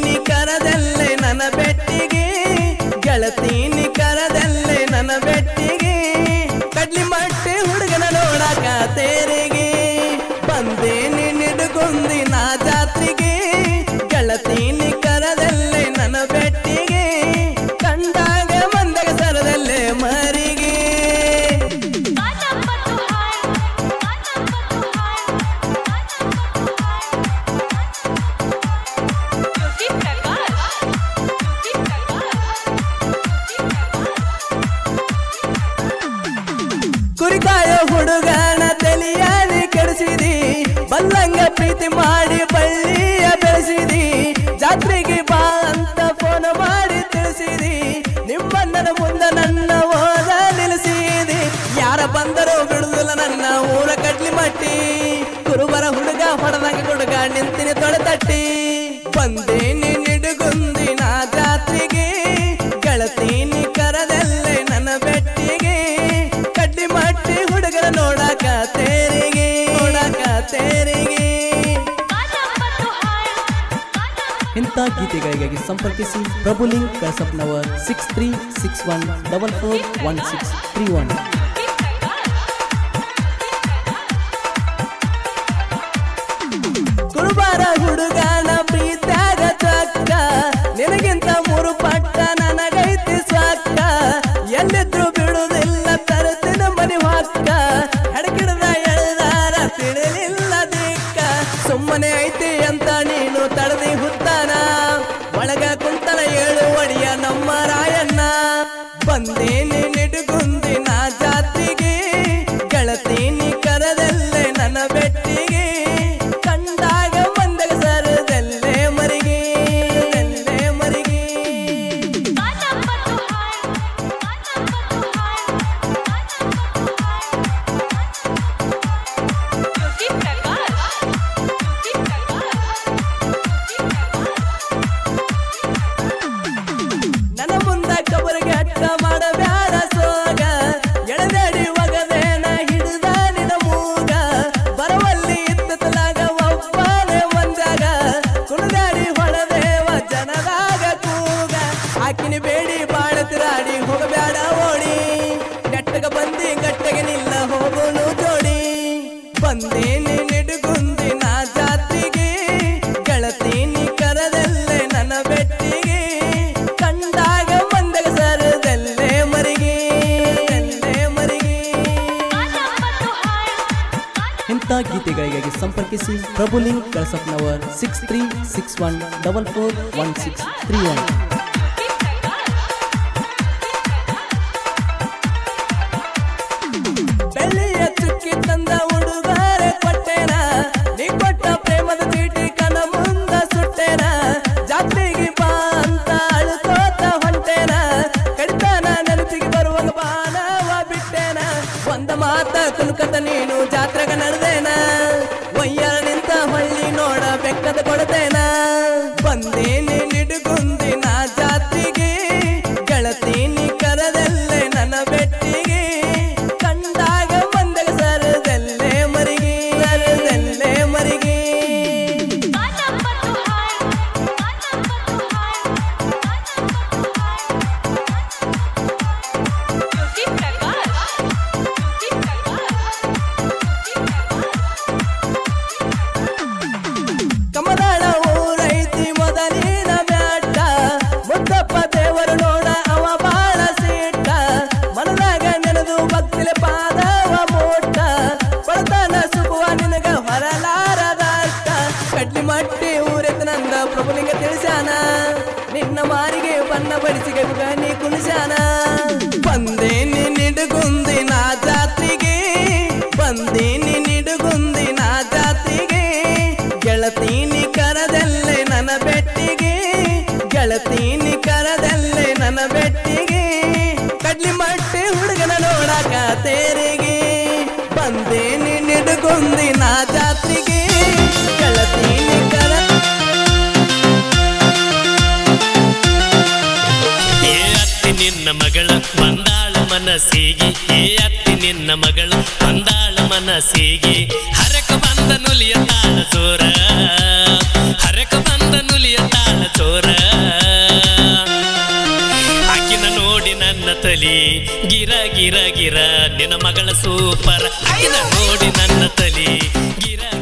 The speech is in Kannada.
ಗೆಳತೀನಿ ಕರದಲ್ಲೇ ನನ್ನ ಬೆಟ್ಟಿಗೆ ಗೆಳತೀನಿ ಕರದಲ್ಲೇ ನನ್ನ ಬೆಟ್ಟಿಗೆ ಕಡ್ಲಿ ಮಟ್ಟೆ ಹುಡುಗನ ನೋಡಕ ತೇರಿಗೆ ಬಂದೇನಿ ನಿಡುಗುಂದಿ ನಾ ಜಾತ್ರೆಗೆ ಗೆಳತೀನಿ ಕರದಲ್ಲೇ ನನ್ನ ಬೆಟ್ಟಿಗೆ ಕಂಡಾಗ ಮಂದಗ ಸರದಲ್ಲೇ ಮರಿಗೆ ಕುರಿಕಾಯ ಹುಡುಗನ ತಲಿಯಾದಿ ಕೆಡಿಸಿದಿ ಬಲ್ಲಂಗ ಪ್ರೀತಿ ಮಾಡಿ ಬಳ್ಳಿಯ ಬೆಳೆಸಿದಿ ಜಾತ್ರೆಗೆ ಬಾ ಅಂತ ಫೋನ್ ಮಾಡಿ ತಿಳಿಸಿದಿ ನಿಮ್ಮಣ್ಣನ ಮುಂದೆ ನನ್ನ ಓದ ನಿಲ್ಲಿಸಿದಿ ಯಾರ ಬಂದರೂ ಬಿಡುದಿಲ್ಲ ನನ್ನ ಊರ ಕಡ್ಲಿ ಮಟ್ಟಿ ಕುರುಬರ ಹುಡುಗ ಹೊಡೆದಂಗ ಹುಡುಗ ನಿಂತಿನಿ ತೊಳೆತಟ್ಟಿ ಬಂದೇನಿ ನಿಡುಗುಂದಿನ ಜಾತ್ರೆಗೆ ಗೆಳತೀನಿ ಕರದಲ್ಲೇ ನನ್ನ ಬೆಟ್ಟಿಗೆ ಕಡ್ಡಿ ಮಟ್ಟಿ ಹುಡುಗರ ನೋಡಕ ತೇರಿಗೆ ನೋಡಕ ತೇರಿಗೆ ಇಂಥ ಗೀತೆಗಳಿಗಾಗಿ ಸಂಪರ್ಕಿಸಿ Prabhuling Kalasappanavar six three six one double four one six three one ಕುರುಬಾರ ಹುಡುಗನ ಪ್ರೀತ್ಯಾಗ ಚಕ್ಕ ನಿನಗಿಂತ ಮೂರು ಪಟ್ಟ ನನಗೈತಿ ಸಾಕ ಎಲ್ಲಿದ್ರು ಬಿಡುವುದಿಲ್ಲ ತರುತ್ತಿನ ಮನಿ ಹಾಕ ಹಡಗಿಡದ ಎಳೆದಾರ ತಿಳಿಲಿಲ್ಲ ದಿಕ್ಕ ಸುಮ್ಮನೆ ಐತಿ ಅಂತ ನೀನು ತಡದಿ ಹುತ್ತಾನ ಒಳಗ ಕುಂತನ ಏಳು ಒಡಿಯ ನಮ್ಮ ರಾಯಣ್ಣ ಬಂದೇನಿ ನಿಡುಗುಂದಿನ ಜಾತಿಗೆ ಗೆಳತೀನಿ ಕರದಲ್ಲೇ ನನ್ನ ಬೆಟ್ಟಿಗೆ ಕಂಡಾಗ ಬಂದಾಗ ಸರದಲ್ಲೇ ಮರಿಗೆ ಎಲ್ಲೇ ಮರಿಗೆ ನನ್ನ ಮುಂದ ಕಬರಿಗೆ ಅಟ್ಟ ಮಾಡಬ್ಯಾಡ ಸೋಗ ಎಳಬೇಡಿ ಒಗದೇನ ಹಿಡಿದ ನಿನ ಮೂಗ ಬರವಲ್ಲಿ ಇತ್ತಲಾಗ ಒಬ್ಬನೇ ಒಂದಾಗ ಕುಣದಾಡಿ ಹೊಳದೇವ ಜನದಾಗ ಕೂಗ ಹಾಕಿನಿ ಬೇಡಿ ಬಾಳತಿರಾಡಿ ಹೋಗಬ್ಯಾಡ ಓಡಿ ನೆಟ್ಟಗ ಬಂದಿ ಗಟ್ಟಗೆ ನಿಲ್ಲ ಹೋಗೋನು ಜೋಡಿ ಬಂದೇನಿ ನಿಡುಗುಂದಿನ ಜಾತ್ರೆಗೆ ಗೆಳತೀನಿ ಕರದಲ್ಲೇ ನನ್ನ ಬೆಟ್ಟಿಗೆ ಕಂಡಾಗ ಮಂದಗ ಸರದಲ್ಲೇ ಮರಿಗೆ ಎಲ್ಲೇ ಮರಿಗೆ ಇಂಥ ಗೀತೆಗಳಿಗಾಗಿ ಸಂಪರ್ಕಿಸಿ Prabhuling Kalasappanavar six three six one double four one six three one ಬೆಳ್ಳಿಯ ಚುಕ್ಕಿ ತಂದ ಉಡುಗೊರೆ ಕೊಟ್ಟೆನ ನೀ ಕೊಟ್ಟ ಪ್ರೇಮದ ಚೀಟಿ ಕನ ಮುಂದ ಸುಟ್ಟೆನ ಜಾತ್ರೆಗೆ ಬಾ ಅಂತ ಅಳ್ಕೋತ ಹೊಂಟೇನ ಕಡಿತಾನ ನೆನಪಿಗೆ ಬರುವಾಗ ಬಾನವ ಬಿಟ್ಟೇನ ಒಂದ ಮಾತ ಕುಲ್ಕತ ನೀನು ಜಾತ್ರೆಗ ನಡೆದೇನ ಒಯ್ಯರ ನಿಂತ ಹೊಳ್ಳಿ ನೋಡ ಬೆಕ್ಕದ ಕೊಡ್ತೇನ ಬಂದೇನಿ ನಿಡುಗುಂದಿನ ಜಾತ್ರೆಗೆ ಗೆಳತೀನಿ ಕರದಲ್ಲೇ ನನ್ನ ಬೆಟ್ಟಿಗೆ ಕಂಡಾಗ ಬಂದಾಗ ಸರದಲ್ಲೇ ಮರಿಗೆ ಸರದಲ್ಲೇ ಮರಿಗೆ ಕಮಲಾಳ ಊರೈತಿ ಮೊದಲಿನ ಬ್ಯಾಟ ಮುದ್ದಪ್ಪ ದೇವರು ನೋಡ ಅವ ಬಾಳ ಸೀಟ ಮನದಾಗ ನೆನೆದು ಭಕ್ತಿಲೆ ಪಾದವ ಮೋಟ ಪಡ್ತಾನ ಸುಖುವ ನಿನಗ ಹೊರಲಾರದಾಟ ಕಡ್ಲಿ ಮಟ್ಟಿ ಊರೆತ್ತ ನಂದ ಪ್ರಭುಲಿಂಗ ತಿಳಿಸ್ಯಾನ ನಿನ್ನ ಮಾರಿಗೆ ಬಣ್ಣ ಬಡಿಸಿ ಗಗುಗ ನೀ ಕುಣಿಸ್ಯಾನ ಬಂದೇನಿ ನಿಡುಗುಂದಿನ ಜಾತ್ರೆಗೆ ಬಂದೇನಿ ನಿಡುಗುಂದಿನ ಜಾತ್ರೆಗೆ ಗೆಳತೀನಿ ಕರದಲ್ಲೇ ನನ್ನ ಬೆಟ್ಟಿಗೆ ಗೆಳತೀನಿ ಕರದಲ್ಲೇ ನನ್ನ ಬೆಟ್ಟಿಗೆ ಕಡ್ಲಿ ಮಟ್ಟಿ ಹುಡುಗನ ನೋಡಕ ತೇರಿಗೆ ಬಂದೇನಿ ನಿಡುಗುಂದಿನ ಜಾತ್ರೆಗೆ ಗೆಳತೀನಿ ಕರ ಏ ಅತ್ತಿ ನಿನ್ನ ಮಗಳ ಬಂದಾಳ ಮನಸ್ಸಿಗೆ ಏ ಅತ್ತಿ ನಿನ್ನ ಮಗಳು ಬಂದಾಳ ಮನಸ್ಸಿಗೆ ಹರಕ ಬಂದ ನುಲಿಯ ತಾಳ ಚೋರ ಹರಕ ಬಂದ ನುಲಿಯ ತಾಳ ಚೋರ ಚೋರ ಆಕಿನ ನೋಡಿ ನನ್ನ ತಲಿ ಗಿರ ಗಿರ ಗಿರ ನಿನ್ನ ಮಗಳ ಸೂಪರ್ ಆಕಿನ ನೋಡಿ ನನ್ನ ತಲಿ ಗಿರ